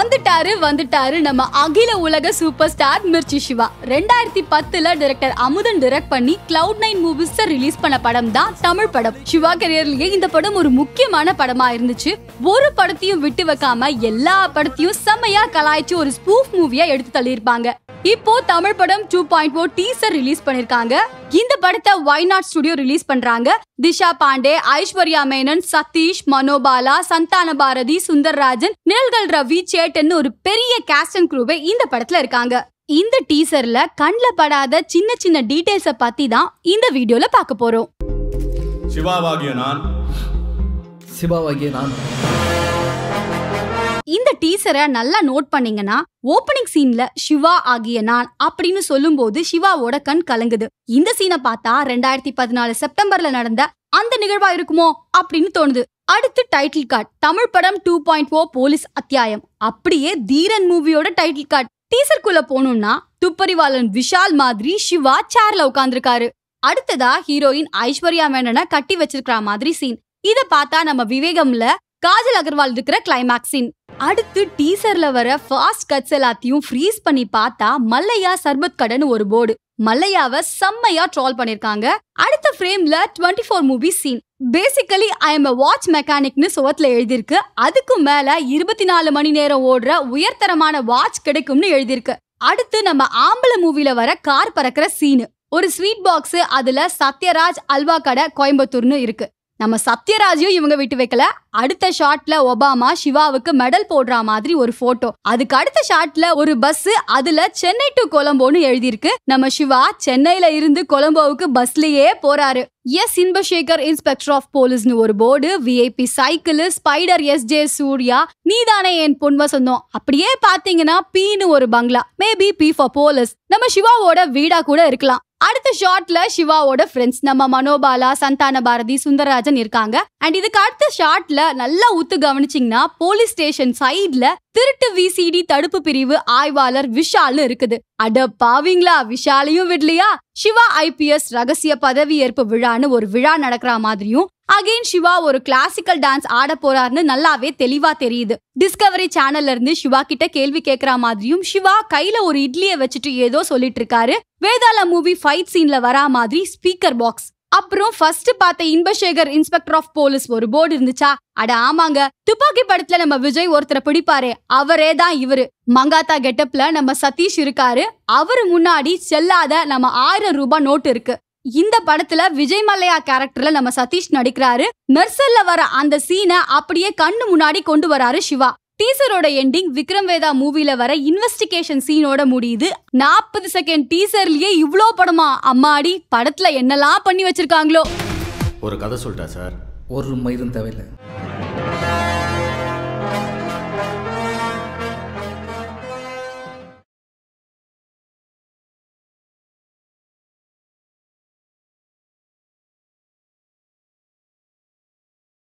வந்துட்டாரு வந்துட்டாரு நம்ம அகில உலக சூப்பர் ஸ்டார் மிர்ச்சி சிவா ரெண்டாயிரத்தி பத்துல டைரக்டர் அமுதன் டைரக்ட் பண்ணி கிளவுட் நைன் மூவிஸ் ரிலீஸ் பண்ண படம் தான் தமிழ் படம் சிவா கரியர்லயே இந்த படம் ஒரு முக்கியமான படமா இருந்துச்சு ஒரு படத்தையும் விட்டு வைக்காம எல்லா படத்தையும் செம்மையா கலாய்ச்சி ஒரு ஸ்பூஃப் மூவியா எடுத்து தள்ளியிருப்பாங்க இப்போ தமிழ் படம் two point o teaser release பண்ணிருக்காங்க இந்த படத்தை ஒய் நாட் ஸ்டுடியோ ரிலீஸ் பண்றாங்க திஷா பாண்டே ஐஸ்வர்யா மேனன் சதீஷ் மனோபாலா சந்தான பாரதி சுந்தர்ராஜன் நிழல்கள் ரவி சேட்டன் ஒரு பெரிய கேஸ்ட் அண்ட் குரூவே இந்த படத்துல இருக்காங்க இந்த டீசர்ல கண்ல படாத சின்ன சின்ன டீடைல்ஸ பத்தி தான் இந்த வீடியோல பார்க்க போறோம் சிவாவாகிய நான் சிவாவாகிய நான் இந்த டீசரை நல்லா நோட் பண்ணீங்கன்னா ஓப்பனிங் சீன்ல சிவா ஆகிய நான் அப்படின்னு சொல்லும்போது சிவாவோட கண் கலங்குது இந்த சீனை பார்த்தா ரெண்டாயிரத்தி பதினாலு செப்டம்பர்ல நடந்த அந்த நிகழ்வா இருக்குமோ அப்படின்னு தோணுது அடுத்து டைட்டில் கார்டு தமிழ் படம் டூ பாயிண்ட் ஓ போலீஸ் அத்தியாயம் அப்படியே தீரன் மூவியோட டைட்டில் கார்டு டீசர்க்குள்ள போகணும்னா துப்பறிவாளன் விஷால் மாதிரி சிவா சேர்ல உட்கார்ந்திருக்காரு அடுத்ததா ஹீரோயின் ஐஸ்வர்யா மேனனை கட்டி வச்சிருக்கிற மாதிரி சீன் இத பார்த்தா நம்ம விவேகம்ல காஜல் அகர்வால் இருக்கிற கிளைமேக்ஸ் சீன் அடுத்து டீசர்ல வர ஃபாஸ்ட் கட்ஸ் எல்லாத்தையும் ஃப்ரீஸ் பண்ணி பார்த்தா மல்லையா சர்பத் கடன் ஒரு போர்டு மல்லையாவை செம்மையா ட்ரால் பண்ணிருக்காங்க அடுத்த ஃப்ரேம்ல twenty four movie scene basically I am watch மெக்கானிக்னு சுவத்துல எழுதியிருக்கு அதுக்கு மேல இருபத்தி நாலு மணி நேரம் ஓடுற உயர்தரமான வாட்ச் கிடைக்கும்னு எழுதியிருக்கு அடுத்து நம்ம ஆம்பளை மூவில வர கார் பறக்கிற சீனு ஒரு ஸ்வீட் பாக்ஸ் அதுல சத்யராஜ் அல்வா கடை கோயம்புத்தூர்னு இருக்கு நம்ம சத்யராஜையும் இவங்க விட்டு வைக்கல அடுத்த ஷாட்ல ஒபாமா சிவாவுக்கு மெடல் போடுற மாதிரி ஒரு போட்டோ அதுக்கு அடுத்த ஷாட்ல ஒரு பஸ் அதுல சென்னை டு கொலம்போன்னு எழுதியிருக்கு நம்ம சிவா சென்னையில இருந்து கொலம்போவுக்கு பஸ்லயே போறாரு எஸ் இன்பசேகர் இன்ஸ்பெக்டர் ஆஃப் போலீஸ்னு ஒரு board VIP cycle spider S J Surya Neethane En பொன் வசந்தம் அப்படியே பாத்தீங்கன்னா பீனு ஒரு பங்களா மேபி பி ஃபார் போலீஸ் நம்ம சிவாவோட வீடா கூட இருக்கலாம் அடுத்த ஷாட்ல சிவாவோட ஃப்ரெண்ட்ஸ் நம்ம மனோபாலா சந்தான பாரதி சுந்தரராஜன் இருக்காங்க அண்ட் இதுக்கு அடுத்த ஷாட்ல நல்லா உத்து கவனிச்சிங்கன்னா போலீஸ் ஸ்டேஷன் சைட்ல திருட்டு விசிடி தடுப்பு பிரிவு ஆய்வாளர் விஷால்னு இருக்குது அட பாவீங்களா விஷாலையும் விடலையா சிவா ஐபிஎஸ் ரகசிய பதவி ஏற்பு விழான்னு ஒரு விழா நடக்கிற மாதிரியும் அகைன் சிவா ஒரு கிளாசிக்கல் டான்ஸ் ஆட போறாருன்னு நல்லாவே தெளிவா தெரியுது டிஸ்கவரி சேனல்ல இருந்து சிவா கிட்ட கேள்வி கேக்குற மாதிரியும் சிவா கையில ஒரு இட்லியை வச்சுட்டு ஏதோ சொல்லிட்டு இருக்காரு வேதாள மூவி ஃபைட் சீன்ல வரா மாதிரி ஸ்பீக்கர் பாக்ஸ் அப்புறம் ஃபர்ஸ்ட் பார்த்த இன்பசேகர் இன்ஸ்பெக்டர் ஆஃப் போலீஸ் ஒரு போர்டு இருந்துச்சா அட ஆமாங்க துப்பாக்கி படத்துல நம்ம விஜய் ஒருத்தரை பிடிப்பாரே அவரே தான் இவரு மங்காத்தா கெட்டப்ல நம்ம சதீஷ் இருக்காரு அவரு முன்னாடி செல்லாத நம்ம ஆயிரம் ரூபாய் நோட்டு இருக்கு இந்த படத்துல விஜய் மல்லையா கேரக்டர்ல நம்ம சதீஷ் நடிக்கிறாரு மெர்சல்ல வர அந்த சீனை அப்படியே கண்ணு முன்னாடி கொண்டு வராரு சிவா டீசரோட எண்டிங் விக்ரம் வேதா மூவில வர இன்வெஸ்டிகேஷன் சீனோட முடியுது நாற்பது செகண்ட் டீசர்லயே இவ்ளோ படமா அம்மாடி படத்துல என்னெல்லாம் பண்ணி வச்சிருக்காங்களோ ஒரு கதை சொல்லிட்டா சார் ஒரு மயிரும் தேவையில்லை